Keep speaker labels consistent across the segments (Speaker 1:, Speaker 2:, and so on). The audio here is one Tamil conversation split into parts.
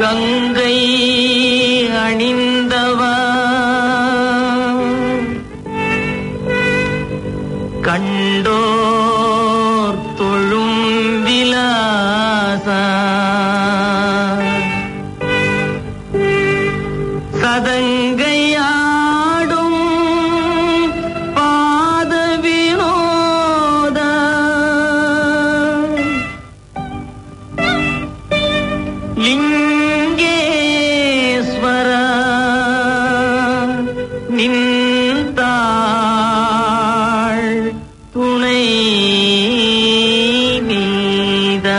Speaker 1: கங்கை அணிந்தவா கண்டோர் தொழும் விலாசா சதங்கையாடும் பாத வினோத லிங்கேஸ்வர நின்றாள் துணை நீதா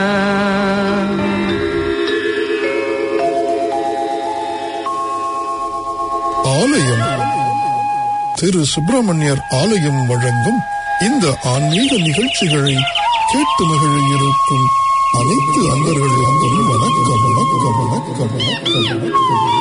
Speaker 2: ஆலயம் திரு சுப்பிரமணியர் ஆலயம் வழங்கும் இந்த ஆன்மீக நிகழ்ச்சிகளை கேட்டு மகிழ இருக்கும் அனைத்து அன்பர்களுக்கும் வணக்கம் வணக்கம் வணக்கம் வணக்கம் வணக்கம்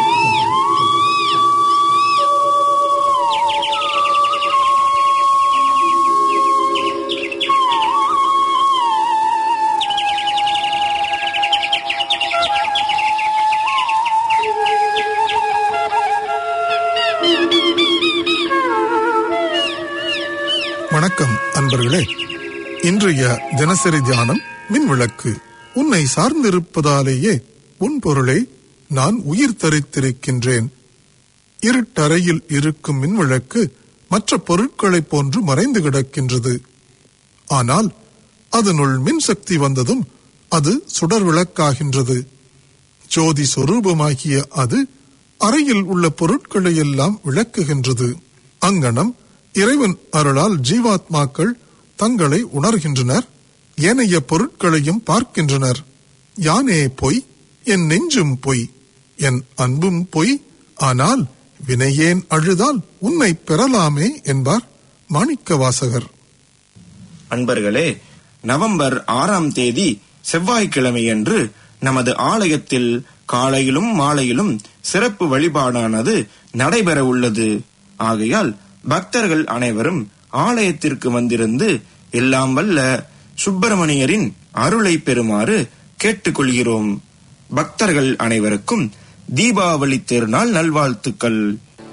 Speaker 2: வணக்கம் அன்பர்களே இன்றைய தினசரி தியானம் மின்விளக்கு உன்னை சார்ந்திருப்பதாலேயே உன் பொருளை நான் உயிர் தரித்திருக்கின்றேன் இருட்டறையில் இருக்கும் மின்விளக்கு மற்ற பொருட்களைப் போன்று மறைந்து கிடக்கின்றது ஆனால் அதனுள் மின்சக்தி வந்ததும் அது சுடர் விளக்காகின்றது ஜோதி சொரூபமாகிய அது அறையில் உள்ள பொருட்களை எல்லாம் விளக்குகின்றது அங்கனம் இறைவன் அருளால் ஜீவாத்மாக்கள் தங்களை உணர்கின்றனர் ஏனைய பொருட்களையும் பார்க்கின்றனர் யானே பொய் என் நெஞ்சும் பொய் என் அன்பும் பொய் ஆனால் வினையேன் அழுதால் உன்னை பெறலாமே என்பார் மாணிக்க வாசகர்
Speaker 3: அன்பர்களே நவம்பர் ஆறாம் தேதி செவ்வாய்க்கிழமையன்று நமது ஆலயத்தில் காலையிலும் மாலையிலும் சிறப்பு வழிபாடானது நடைபெற உள்ளது ஆகையால் பக்தர்கள் அனைவரும் ஆலயத்திற்கு வந்திருந்து எல்லாம் வல்ல சுப்பிரமணியரின் அருளை பெறுமாறு கேட்டுக்கொள்கிறோம் பக்தர்கள் அனைவருக்கும் தீபாவளி திருநாள் நல்வாழ்த்துக்கள்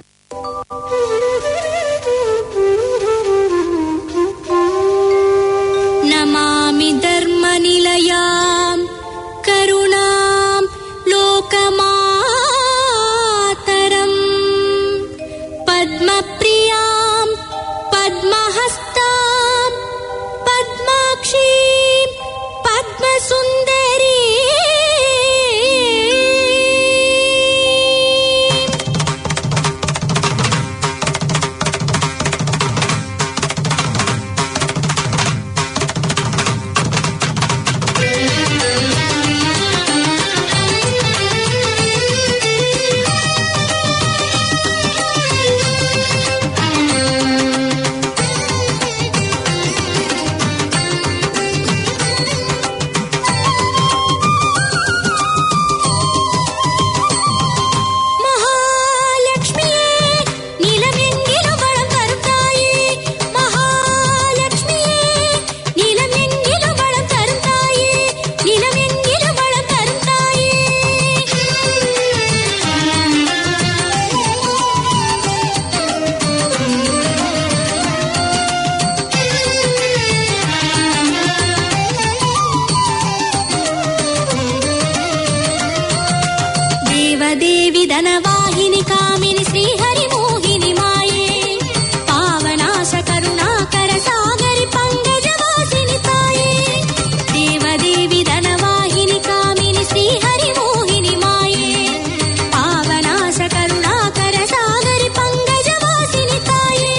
Speaker 4: नमामि धर्मनिलयाम् करुणाम् लोकमातरम् पद्मप्रियाम् पद्महस्ताम् पद्माक्षीम् पद्मसुन्दरी மகாலட்சுமியே நிலமெங்கிலும் வளம் தரும் தாயே மகாலட்சுமியே நிலமெங்கிலும் வளம் தரும் தாயே நிலமெங்கிலும் வளம் தரும் தாயே దేవదేవి ధనవాహిని కామిని శ్రీహరి మోహిని మాయే పావనాశ కరుణాకర సాగరి పంకజవాసిని తాయే దేవదేవి ధనవాహిని కామిని శ్రీహరి మోహిని మాయే పావనాశ కరుణాకర సాగరి పంకజవాసిని తాయే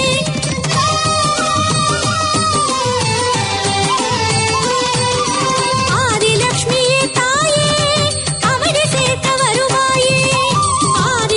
Speaker 4: ஆதிலக்ஷ்மியே தாயே அவடி சேர்க்க வருவாயே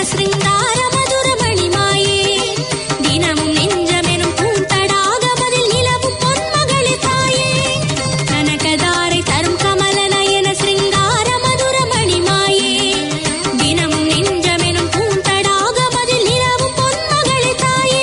Speaker 4: சிருங்கார மதுரமணி மாயே தினமும் நெஞ்சமெனும் பூந்தடாகமதில் நிலவும் பொன்மகளே தாயே கனகதாரை தரும் கமல நயன சிருங்கார மதுரமணி மாயே தினமும் நெஞ்சமெனும் பூந்தடாகமதில் நிலவும் பொன்மகளே தாயே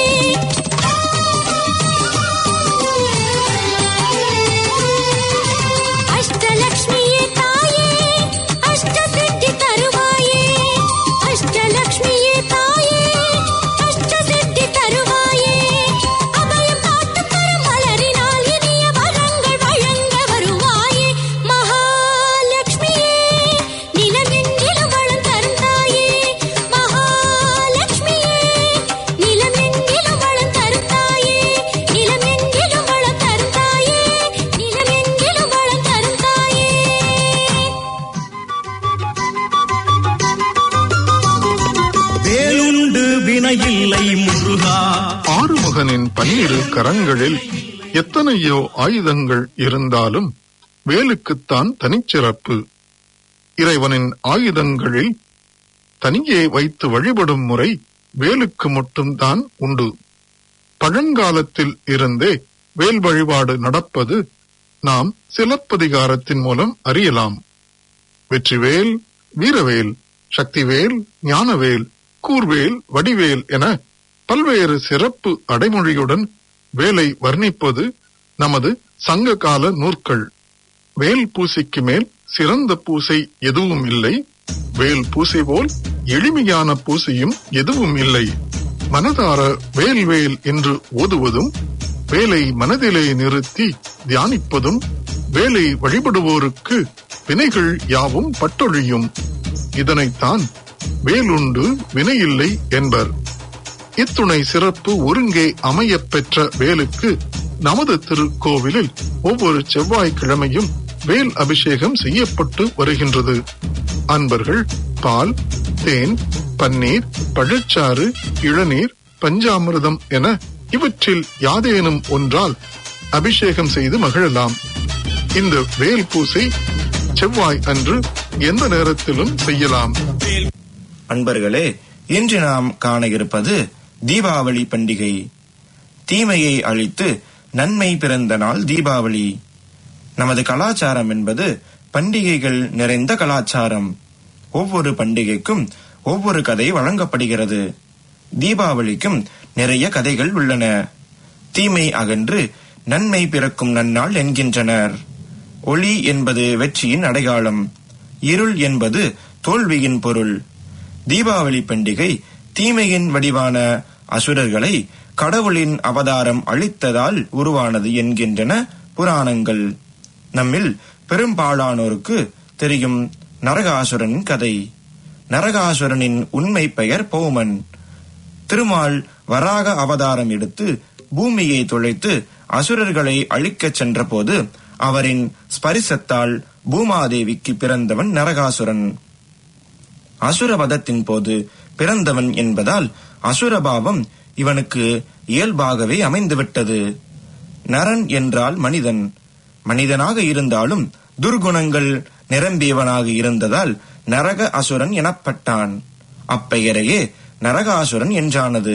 Speaker 4: அஷ்டலக்ஷ்மியே தாயே அஷ்டசித்தி தருவாயே அஷ்டலக்ஷ்மியே தாயே அஷ்டசித்தி தருவாயே அபயம் காத்து தரும் மலரினால் இனிய வரங்கள் வழங்க வருவாயே மகாலட்சுமியே நிலமெங்கிலும் வளம் தரும் தாயே மகாலட்சுமியே நிலமெங்கிலும் வளம் தரும் தாயே நிலமெங்கிலும் வளம் தரும் தாயே நிலமெங்கிலும் வளம் தரும் தாயே
Speaker 5: வேலுண்டு வினையில்லை முருகா
Speaker 2: ஆறுமுகனின் பன்னிரு கரங்களில் எத்தனையோ ஆயுதங்கள் இருந்தாலும் வேலுக்குத்தான் தனிச்சிறப்பு இறைவனின் ஆயுதங்களில் தனியே வைத்து வழிபடும் முறை வேலுக்கு மட்டும்தான் உண்டு பழங்காலத்தில் இருந்தே வேல் வழிபாடு நடப்பது நாம் சிலப்பதிகாரத்தின் மூலம் அறியலாம் வெற்றிவேல் வீரவேல் சக்திவேல் ஞானவேல் கூர்வேல் வடிவேல் என பல்வேறு சிறப்பு அடைமொழியுடன் வேலை வர்ணிப்பது நமது சங்க கால நூற்கள் வேல் பூசைக்கு மேல் சிறந்த பூசை எதுவும் இல்லை வேல் பூசை போல் எளிமையான பூசையும் எதுவும் இல்லை மனதார வேல் வேல் என்று ஓதுவதும் வேலை மனதிலே நிறுத்தி தியானிப்பதும் வேலை வழிபடுவோருக்கு வினைகள் யாவும் பட்டொழியும் இதனைத்தான் வேலுண்டு வினையில்லை என்பர் இத்துணை சிறப்பு ஒருங்கே அமையப் பெற்ற வேலுக்கு நமது திருக்கோவிலில் ஒவ்வொரு செவ்வாய்க்கிழமையும் வேல் அபிஷேகம் செய்யப்பட்டு வருகின்றது அன்பர்கள் பால் தேன் பன்னீர் பழச்சாறு இளநீர் பஞ்சாமிர்தம் என இவற்றில் யாதேனும் ஒன்றால் அபிஷேகம் செய்து மகிழலாம் இந்த வேல் பூசை செவ்வாய் அன்று எந்த நேரத்திலும் செய்யலாம்
Speaker 3: அன்பர்களே இன்று நாம் காண இருப்பது தீபாவளி பண்டிகை தீமையை அழித்து நன்மை பிறந்த நாள் தீபாவளி நமது கலாச்சாரம் என்பது பண்டிகைகள் நிறைந்த கலாச்சாரம் ஒவ்வொரு பண்டிகைக்கும் ஒவ்வொரு கதை வழங்கப்படுகிறது தீபாவளிக்கும் நிறைய கதைகள் உள்ளன தீமை அகன்று நன்மை பிறக்கும் நன்னாள் என்கின்றனர் ஒளி என்பது வெற்றியின் அடையாளம் இருள் என்பது தோல்வியின் பொருள் தீபாவளி பண்டிகை தீமையின் வடிவான அசுரர்களை கடவுளின் அவதாரம் அளித்ததால் உருவானது என்கின்றன புராணங்கள் நம்மில் பெரும்பாலானோருக்கு தெரியும் நரகாசுரன் கதை நரகாசுரனின் உண்மை பெயர் பௌமன் திருமால் வராக அவதாரம் எடுத்து பூமியை துளைத்து அசுரர்களை அழிக்கச் சென்றபோது அவரின் ஸ்பரிசத்தால் பூமாதேவிக்கு பிறந்தவன் நரகாசுரன் அசுரவதத்தின் போது பிறந்தவன் என்பதால் அசுரபாவம் இவனுக்கு இயல்பாகவே அமைந்துவிட்டது நரன் என்றால் மனிதன் மனிதனாக இருந்தாலும் துர்குணங்கள் நிரம்பியவனாக இருந்ததால் நரக அசுரன் எனப்பட்டான் அப்பெயரையே நரகாசுரன் என்றானது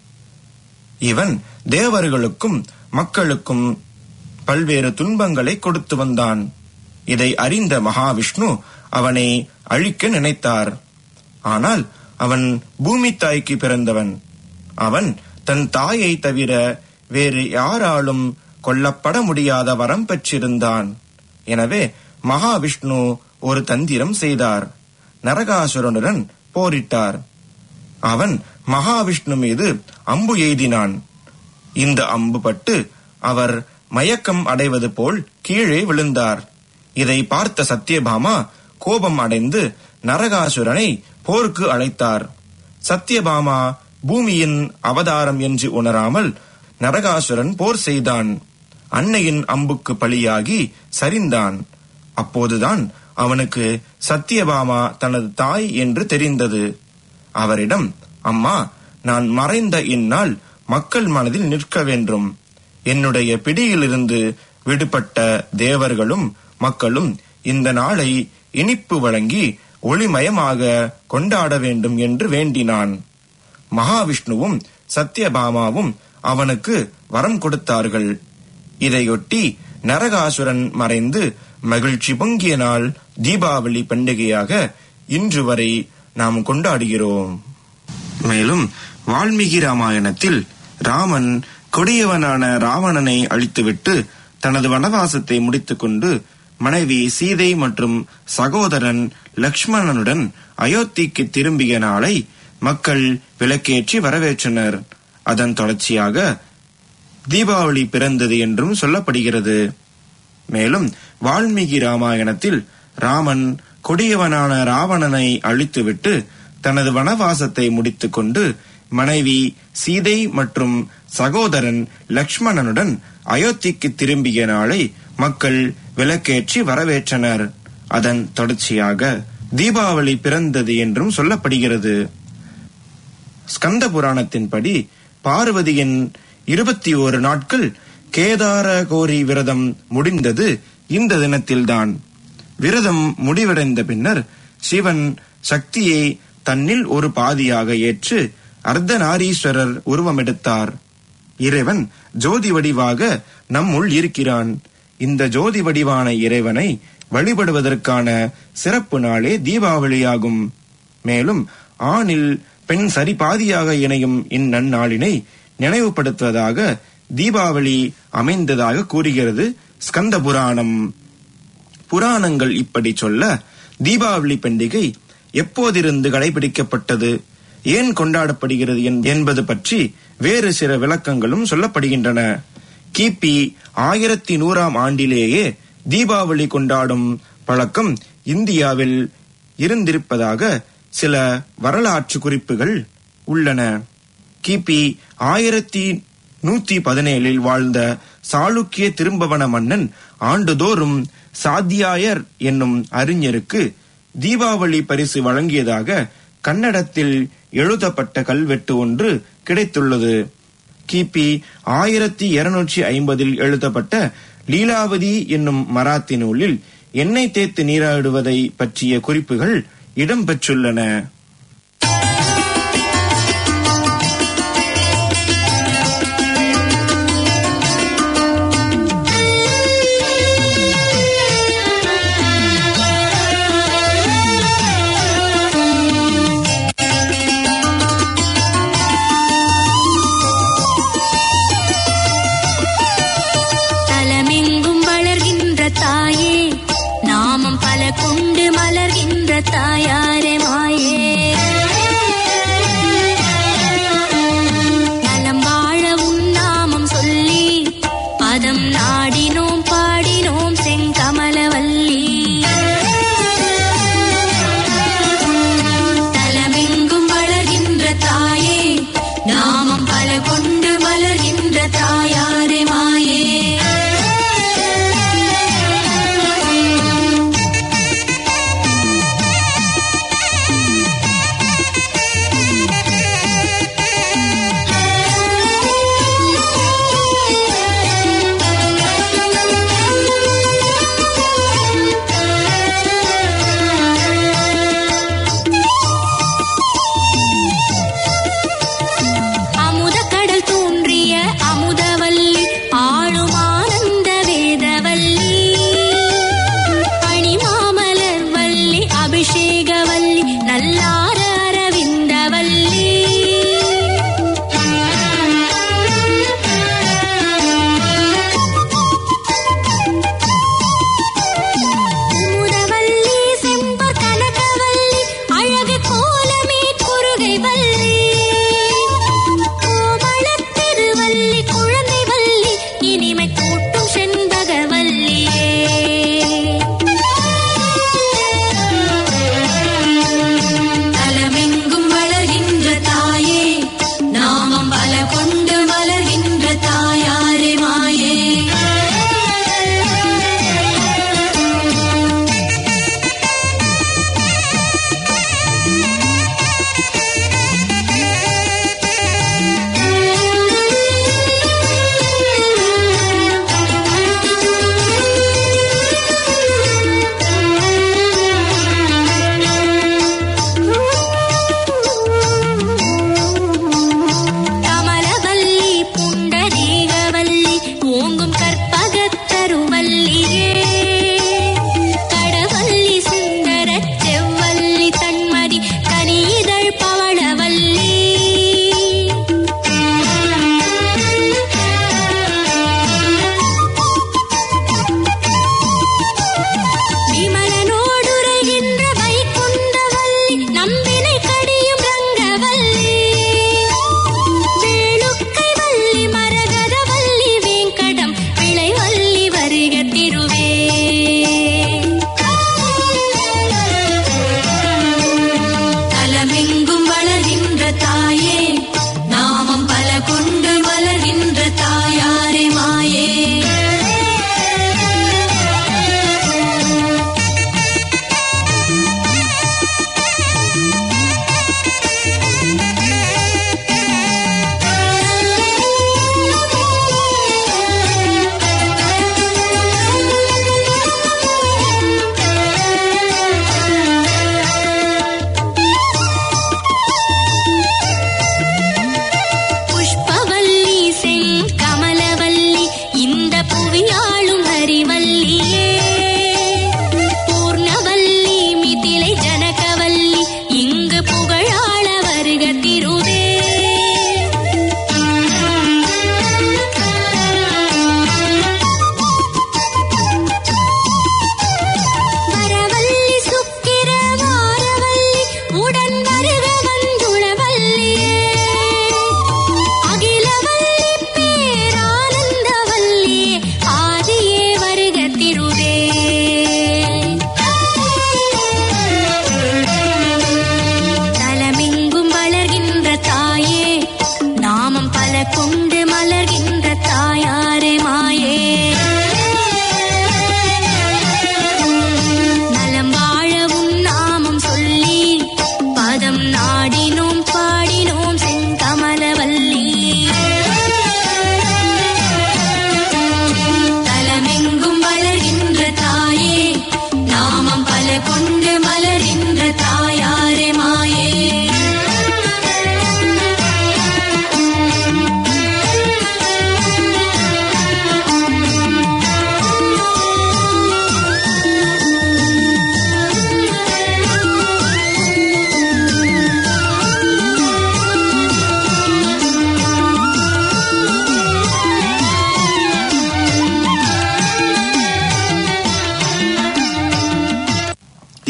Speaker 3: இவன் தேவர்களுக்கும் மக்களுக்கும் பல்வேறு துன்பங்களை கொடுத்து வந்தான் இதை அறிந்த மகாவிஷ்ணு அவனை அழிக்க நினைத்தார் ஆனால் அவன் பூமி தாய்க்கு பிறந்தவன் அவன் தன் தாயை தவிர வேறு யாராலும் கொல்லப்பட முடியாத வரம் பெற்றிருந்தான் எனவே மகாவிஷ்ணு ஒரு தந்திரம் செய்தார் நரகாசுரனுடன் போரிட்டார் அவன் மகாவிஷ்ணு மீது அம்பு எய்தினான் இந்த அம்பு பட்டு அவர் மயக்கம் அடைவது போல் கீழே விழுந்தார் இதை பார்த்த சத்யபாமா கோபம் அடைந்து நரகாசுரனை போருக்கு அழைத்தார் சத்யபாமா பூமியின் அவதாரம் என்று உணராமல் நரகாசுரன் போர் செய்தான் அன்னையின் அம்புக்கு பலியாகி சரிந்தான் அப்போதுதான் அவனுக்கு சத்யபாமா தனது தாய் என்று தெரிந்தது அவரிடம் அம்மா நான் மறைந்த இந்நாள் மக்கள் மனதில் நிற்க வேண்டும் என்னுடைய பிடியிலிருந்து விடுபட்ட தேவர்களும் மக்களும் இந்த நாளை இனிப்பு வழங்கி ஒளிமயமாக கொண்டாட வேண்டும் என்று வேண்டினான் மகாவிஷ்ணுவும் சத்யபாமாவும் அவனுக்கு வரம் கொடுத்தார்கள் இதையொட்டி நரகாசுரன் மறைந்து மகிழ்ச்சி பொங்கிய நாள் தீபாவளி பண்டிகையாக இன்று வரை நாம் கொண்டாடுகிறோம் மேலும் வால்மீகி ராமாயணத்தில் ராமன் கொடியவனான ராவணனை அழித்துவிட்டு தனது வனவாசத்தை முடித்துக்கொண்டு மனைவி சீதை மற்றும் சகோதரன் லக்ஷ்மணனுடன் அயோத்திக்கு திரும்பிய நாளை மக்கள் விளக்கேற்றி வரவேற்றனர் அதன் தொடர்ச்சியாக தீபாவளி பிறந்தது என்றும் சொல்லப்படுகிறது மேலும் வால்மீகி ராமாயணத்தில் ராமன் கொடியவனான ராவணனை அழித்துவிட்டு தனது வனவாசத்தை முடித்துக்கொண்டு மனைவி சீதை மற்றும் சகோதரன் லக்ஷ்மணனுடன் அயோத்திக்கு திரும்பிய நாளை மக்கள் விளக்கேற்றி வரவேற்றனர் அதன் தொடர்ச்சியாக தீபாவளி பிறந்தது என்றும் சொல்லப்படுகிறது ஸ்கந்த புராணத்தின்படி பார்வதியின் இருபத்தி ஓரு நாட்கள் கேதார கோரி விரதம் முடிந்தது இந்த தினத்தில்தான் விரதம் முடிவடைந்த பின்னர் சிவன் சக்தியை தன்னில் ஒரு பாதியாக ஏற்று அர்த்தநாரீஸ்வரர் உருவமெடுத்தார் இறைவன் ஜோதி வடிவாக நம்முள் இருக்கிறான் இந்த ஜோதி வடிவான இறைவனை வழிபடுவதற்கான சிறப்பு நாளே தீபாவளியாகும் மேலும் ஆணில் பெண் சரிபாதியாக இணையும் இந்நன்னாளினை நினைவுபடுத்துவதாக தீபாவளி அமைந்ததாக கூறுகிறது ஸ்கந்த புராணம் புராணங்கள் இப்படி சொல்ல தீபாவளி பண்டிகை எப்போதிருந்து கடைபிடிக்கப்பட்டது ஏன் கொண்டாடப்படுகிறது என்- என்பது பற்றி வேறு சில விளக்கங்களும் சொல்லப்படுகின்றன கிபி ஆயிரத்தி நூறாம் ஆண்டிலேயே தீபாவளி கொண்டாடும் பழக்கம் இந்தியாவில் இருந்திருப்பதாக சில வரலாற்று குறிப்புகள் உள்ளன கிபி ஆயிரத்தி நூத்தி பதினேழில் வாழ்ந்த சாளுக்கிய திரும்பவன மன்னன் ஆண்டுதோறும் சாத்தியாயர் என்னும் அறிஞருக்கு தீபாவளி பரிசு வழங்கியதாக கன்னடத்தில் எழுதப்பட்ட கல்வெட்டு ஒன்று கிடைத்துள்ளது கிபி ஆயிரத்தி இருநூற்றி ஐம்பதில் எழுதப்பட்ட லீலாவதி என்னும் மராத்தி நூலில் எண்ணெய் தேய்த்து நீராடுவதை பற்றிய குறிப்புகள் இடம்பெற்றுள்ளன
Speaker 4: தலமெங்கும் வளர்கின்ற தாயே நாமம் பல கொண்டு மலர்கின்ற தாயாரே மாயே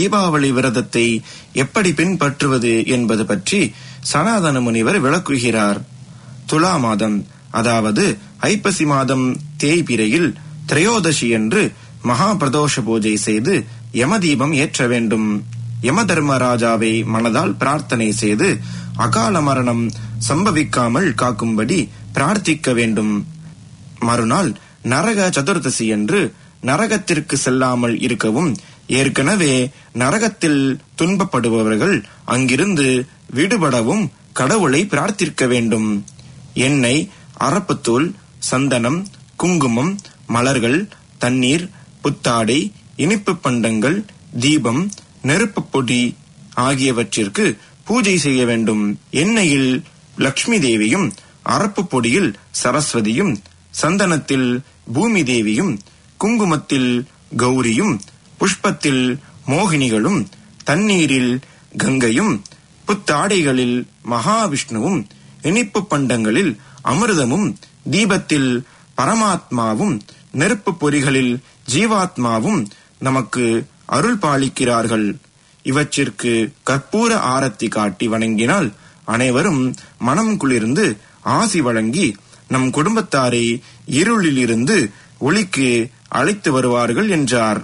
Speaker 3: தீபாவளி விரதத்தை எப்படி பின்பற்றுவது என்பது பற்றி சனாதன முனிவர் விளக்குகிறார் துலா மாதம் அதாவது ஐப்பசி மாதம் தேய்பிரையில் திரையோதசி என்று மகா பிரதோஷ பூஜை செய்து யமதீபம் ஏற்ற வேண்டும் யம தர்மராஜாவை மனதால் பிரார்த்தனை செய்து அகால மரணம் சம்பவிக்காமல் காக்கும்படி பிரார்த்திக்க வேண்டும் மறுநாள் நரக சதுர்தசி என்று நரகத்திற்கு செல்லாமல் இருக்கவும் ஏற்கனவே நரகத்தில் துன்பப்படுபவர்கள் அங்கிருந்து விடுபடவும் கடவுளை பிரார்த்திக்க வேண்டும் எண்ணெய் அரப்புத்தூள் சந்தனம் குங்குமம் மலர்கள் தண்ணீர் புத்தாடை இனிப்பு பண்டங்கள் தீபம் நெருப்புப் பொடி ஆகியவற்றிற்கு பூஜை செய்ய வேண்டும் எண்ணெயில் லக்ஷ்மி தேவியும் அரப்பு பொடியில் சரஸ்வதியும் சந்தனத்தில் பூமி தேவியும் குங்குமத்தில் கௌரியும் புஷ்பத்தில் மோகினிகளும் தண்ணீரில் கங்கையும் புத்தாடைகளில் மகாவிஷ்ணுவும் இனிப்பு பண்டங்களில் அமிர்தமும் தீபத்தில் பரமாத்மாவும் நெருப்பு பொறிகளில் ஜீவாத்மாவும் நமக்கு அருள் பாலிக்கிறார்கள் இவற்றிற்கு கற்பூர ஆரத்தி காட்டி வணங்கினால் அனைவரும் மனம் குளிர்ந்து ஆசி வழங்கி நம் குடும்பத்தாரை இருளிலிருந்து ஒளிக்கு அழைத்து வருவார்கள் என்றார்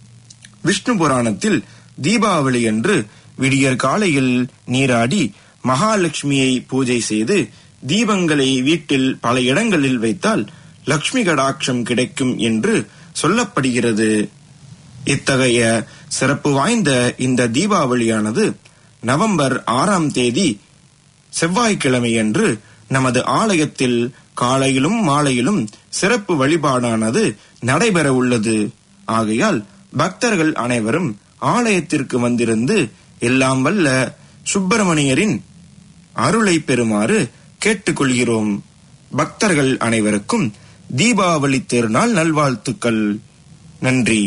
Speaker 3: விஷ்ணு புராணத்தில் தீபாவளி அன்று விடியற் காலையில் நீராடி மகாலட்சுமியை பூஜை செய்து தீபங்களை வீட்டில் பல இடங்களில் வைத்தால் லக்ஷ்மி கடாட்சம் கிடைக்கும் என்று சொல்லப்படுகிறது இத்தகைய சிறப்பு வாய்ந்த இந்த தீபாவளியானது நவம்பர் ஆறாம் தேதி செவ்வாய்க்கிழமையன்று நமது ஆலயத்தில் காலையிலும் மாலையிலும் சிறப்பு வழிபாடானது நடைபெற உள்ளது ஆகையால் பக்தர்கள் அனைவரும் ஆலயத்திற்கு வந்திருந்து எல்லாம் வல்ல சுப்பிரமணியரின் அருளை பெறுமாறு கேட்டுக்கொள்கிறோம் பக்தர்கள் அனைவருக்கும் தீபாவளி திருநாள் நல்வாழ்த்துக்கள் நன்றி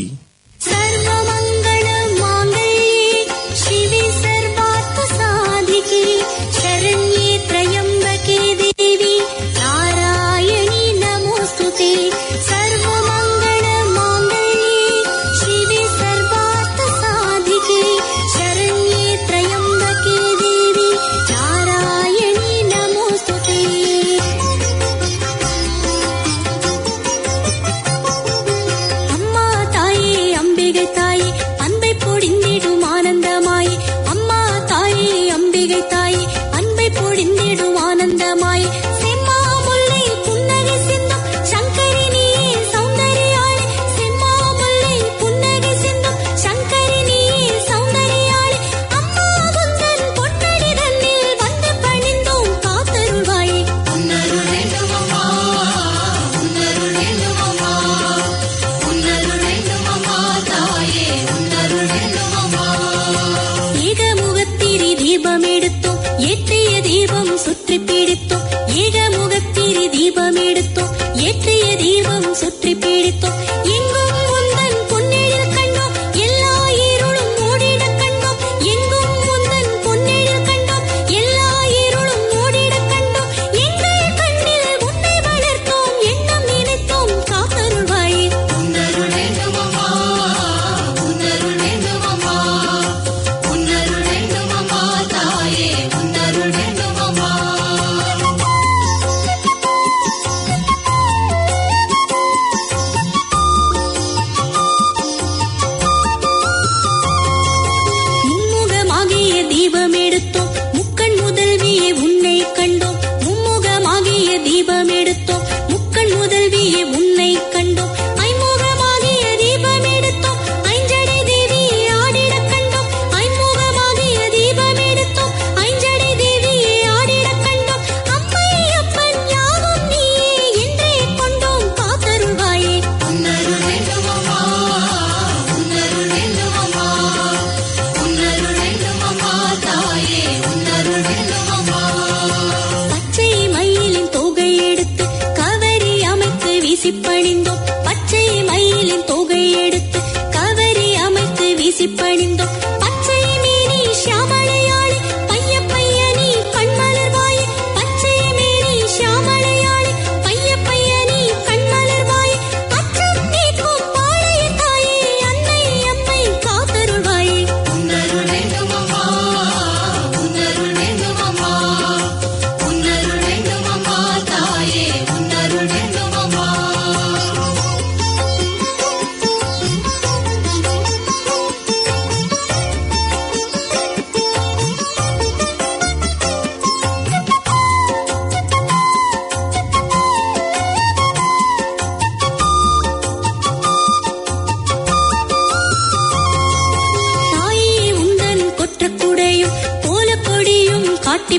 Speaker 4: सर्वमङ्गलमाङ्गल्ये शिवे सर्वार्थसाधिके शरण्ये त्र्यम्बके देवी नारायणि नमोऽस्तु ते सर्वमङ्गलमाङ्गल्ये शिवे सर्वार्थसाधिके शरण्ये त्र्यम्बके देवी नारायणि नमोऽस्तु ते அம்மா தாயே அம்பிகை தாயே அன்பை பொடிந்திடும் ஆனந்தமாயே அம்மா தாயே அம்பிகை தாயே அன்பை பொடிந்திடும் ஆனந்தமாயே செம்மா முல்லை புன்னகை சிந்தும் சங்கரி நீயே சௌந்தரியாளே செம்மா முல்லை புன்னகை சிந்தும் சங்கரி நீயே சௌந்தரியாளே அம்மா உந்தன் பொன்னடி தன்னில் வந்து பணிந்தோம் காத்தருள்வாயே உன்னருள் வேண்டும் அம்மா உன்னருள் வேண்டும் அம்மா உன்னருள் வேண்டும் அம்மா தாயே உன்னருள் வேண்டும் அம்மா ஏகமுகத்திரி தீபம் எடுத்தோம் ஏற்றிய தீபம் சுற்றி பிடித்தோம் ஏகமுகத்திரி தீபம் எடுத்தோம் ஏற்றிய தீபம் சுற்றி பிடித்தோம் எங்கும் உந்தன் பொன்னெழில் கண்டோம் எல்லா இருளும் மூடிடக் கண்டோம் எங்கும் உந்தன் பொன்னெழில் கண்டோம் எல்லா இருளும் மூடிடக் கண்டோம் எங்கள் கண்ணில் உன்னை வளர்த்தோம் எண்ணம் நினைத்தோம் காத்தருள்வாயே உன்னருள் வேண்டும் அம்மா உன்னருள் வேண்டும் அம்மா உன்னருள் வேண்டும் அம்மா தாயே உன்னருள் வேண்டும் அம்மா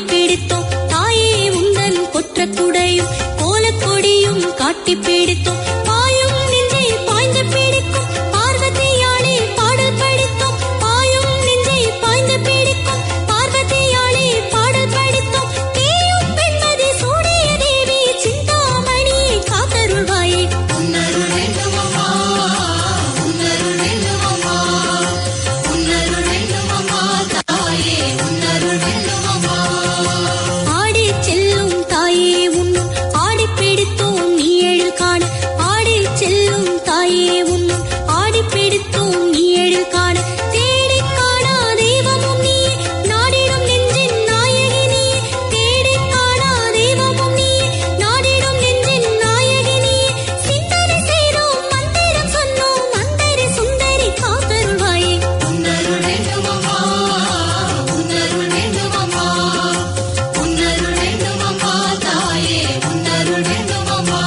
Speaker 4: பிடித்தோம் தாயே உந்தன் கொற்ற குடையும் கோலக்கொடியும் காட்டி பிடித்தோம் பாயும் நெஞ்சை பாய்ந்து பிடிக்கும் பார்வதியாளே பாடல் படித்தோம் பாயும் நெஞ்சை பாய்ந்து பிடிக்கும் பார்வதியாளே பாடல் படித்தோம் தேயும் பெண்மதி சூடிய தேவி சிந்தாமணியை காத்தருள்வாயே உன்னருள் வேண்டுமம்மா உன்னருள் வேண்டுமம்மா உன்னருள் வேண்டுமம்மா தாயே உன்னருள் வேண்டுமம்மா ஆடி செல்லும் தாயே உன் ஆடி பிடித்தோம் நீ எழில் காண ஆடி செல்லும் தாயே உன் ஆடி பிடித்தோம் நீ எழில் காண தேடி காணா தெய்வமும் நீ நாடிடும் நெஞ்சின் நாயகி நீ தேடி காணா தெய்வமும் நீ நாடிடும் நெஞ்சின் நாயகி நீ சிந்தனை செய்தோம் மந்திரம் சொன்னோம் மந்தரி சுந்தரி காத்தருள்வாயே உன்னருள் வேண்டுமம்மா உன்னருள் வேண்டுமம்மா உன்னருள் வேண்டுமம்மா தாயே உன்னருள் வேண்டுமம்மா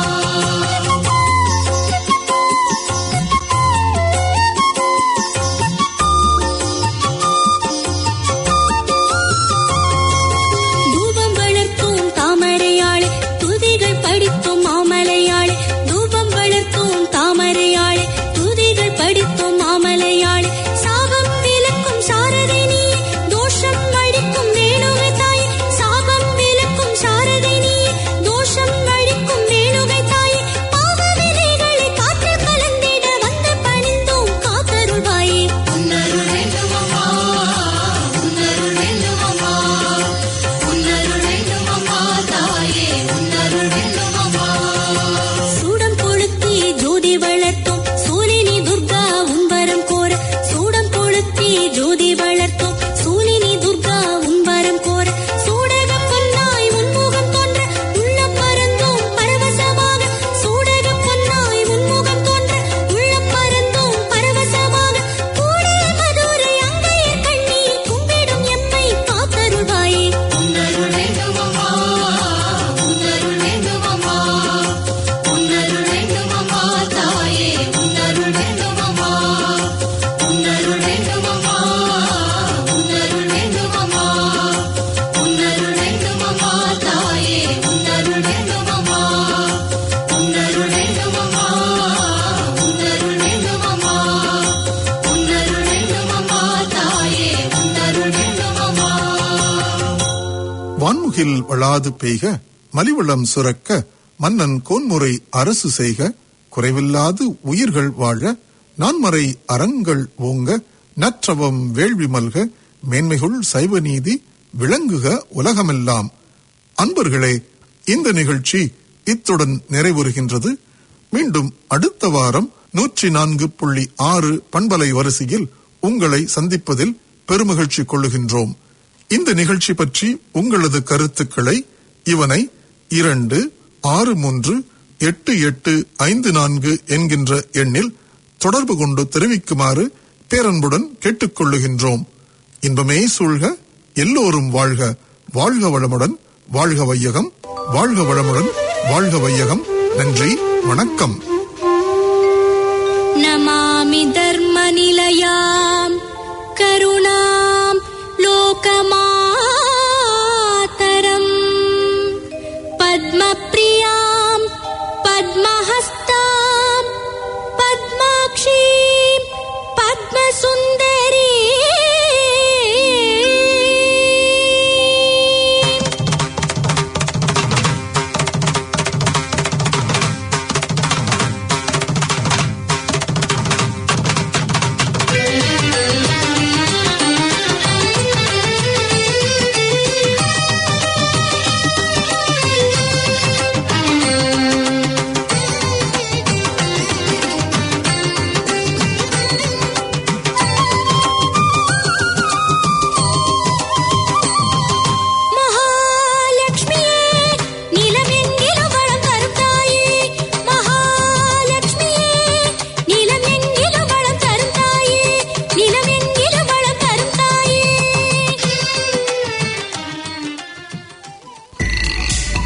Speaker 4: தூபம் வளர்த்தோம் தாமரையாளே துதிகள் படித்தோம் மாமலையாளே தூபம் வளர்த்தோம் தாமரையாளே துதிகள் படித்தோம் மாமலையாளே சாபம் விலக்கும் சாரதை நீ தோஷம் அழிக்கும் வேணுகை தாய் சாபம் விலக்கும் சாரதை நீ தோஷம் அழிக்கும் வேணுகை தாய் பாவ வினைகளை காற்றில் கலந்திட வந்து பணிந்தோம் காத்தருள்வாயே உன்னருள் வேண்டுமம்மா உன்னருள் வேண்டுமம்மா உன்னருள் வேண்டுமம்மா தாயே உன்னருள் வேண்டுமம்மா சூடம் கொளுத்தி ஜோதி வளர்த்தோம் சூலினி துர்கா உன்பரம் கோர சூடம் கொளுத்தி ஜோதி வளர்த்தோம் சூலினி துர்கா உன்பரம் கோர சூடக பொன்னாய் உன்முகம் தோன்ற உள்ளம் மறந்தோம் பரவசமாக சூடக பொன்னாய் உன்முகம் தோன்ற உள்ளம் மறந்தோம் பரவசமாக கூடல் மதுரை அங்கையர் கண்ணீர் கும்பிடும் எம்மை காத்தருள்வாயே உன்னருள் வேண்டுமம்மா உன்னருள் வேண்டுமம்மா உன்னருள் வேண்டுமம்மா தாயே உன்னருள் வேண்டுமம்மா உன்னருள் வேண்டுமம்மா உன்னருள் வேண்டுமம்மா உன்னருள் வேண்டுமம்மா தாயே உன்னருள் வேண்டுமம்மா உன்னருள் வேண்டுமம்மா உன்னருள் வேண்டுமம்மா உன்னருள் வேண்டுமம்மா தாயே உன்னருள் வேண்டுமம்மா
Speaker 2: வான்முகில் வளாது பெய்க மலிவளம் சுரக்க மன்னன் கோன்முறை அரசு செய்க குறைவில்லாது உயிர்கள் வாழ நான்மறை அறங்கள் ஓங்க நற்றவம் வேள்வி மல்க மேன்மைகுள் சைவ நீதி விளங்குக உலகமெல்லாம் அன்பர்களே இந்த நிகழ்ச்சி இத்துடன் நிறைவுறுகின்றது மீண்டும் அடுத்த வாரம் நூற்றி நான்கு புள்ளி ஆறு பண்பலை வரிசையில் உங்களை சந்திப்பதில் பெருமகிழ்ச்சி கொள்ளுகின்றோம் இந்த நிகழ்ச்சி பற்றி உங்களது கருத்துக்களை இவனை இரண்டு ஆறு மூன்று எட்டு எட்டு ஐந்து நான்கு என்கின்ற எண்ணில் தொடர்பு கொண்டு தெரிவிக்குமாறு பேரன்புடன் கேட்டுக்கொள்ளுகின்றோம் இன்பமே சூழ்க எல்லோரும் வாழ்க வாழ்க வளமுடன் வாழ்க வையகம் வாழ்க வளமுடன் வாழ்க வையகம் நன்றி வணக்கம்
Speaker 4: नमामि धर्मनिलयाम् करुणाम् लोकमातरम् पद्मप्रियाम् पद्महस्ताम् पद्माक्षीम् पद्मसुन्दरी